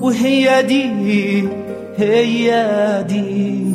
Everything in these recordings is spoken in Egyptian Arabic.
وهي دي هي دي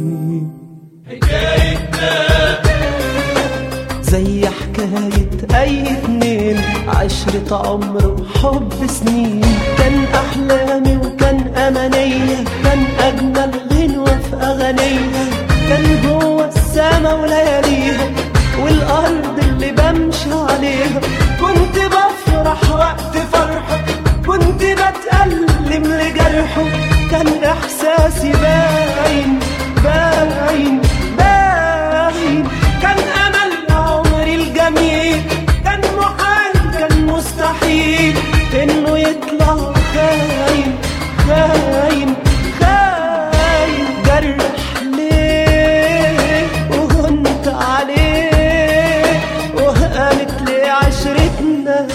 زي حكاية أي اتنين عشرة عمر وحب سنين كان أحلامي وكان أمانية كان أجمل غنوة في أغانيها كان هو السما ولياليها والأرض اللي بمشي عليها كنت بفرح وقت فرحه كنت بتألم لجرحه كان إحساسي باين باين باين كان أمل عمري الجميل كان محال كان مستحيل إنه يطلع خاين خاين خاين جرح ليه وهنت عليه وهانت ليه عشرتنا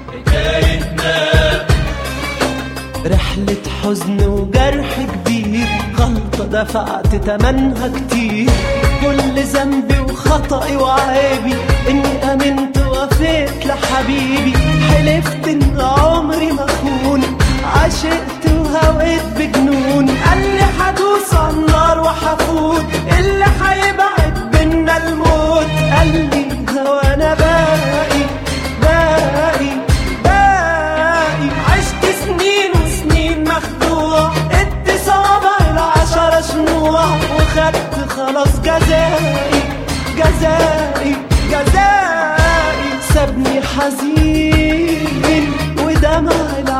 رحلة حزن وجرح كبير غلطة دفعت تمنها كتير كل ذنبي وخطأي وعيبي إني آمنت ووفيت لحبيبي حلفت إن عمري ما أخون عشقت وهويت بجنون قال لي هدوس على النار وهفوت اللي هيبعد بينا الموت قال لي هو أنا باقي باقي باقي عشت سنين وسنين مخدوع ادي صوابع العشرة شموع وخدت خلاص جزائي جزائي جزائي سابني حزين ودمع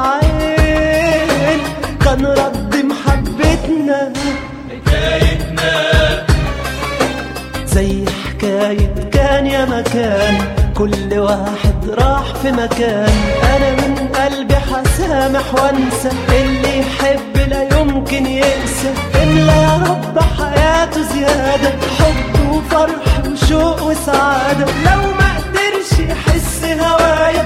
العين كان رد محبتنا زي حكاية كان يا مكان كل واحد راح في مكان أنا من قلبي حسامح وانسى اللي يحب لا يمكن ينسى إلا يا رب حياته زيادة حب وفرح وشوق وسعادة لو ما قدرش يحس هوايا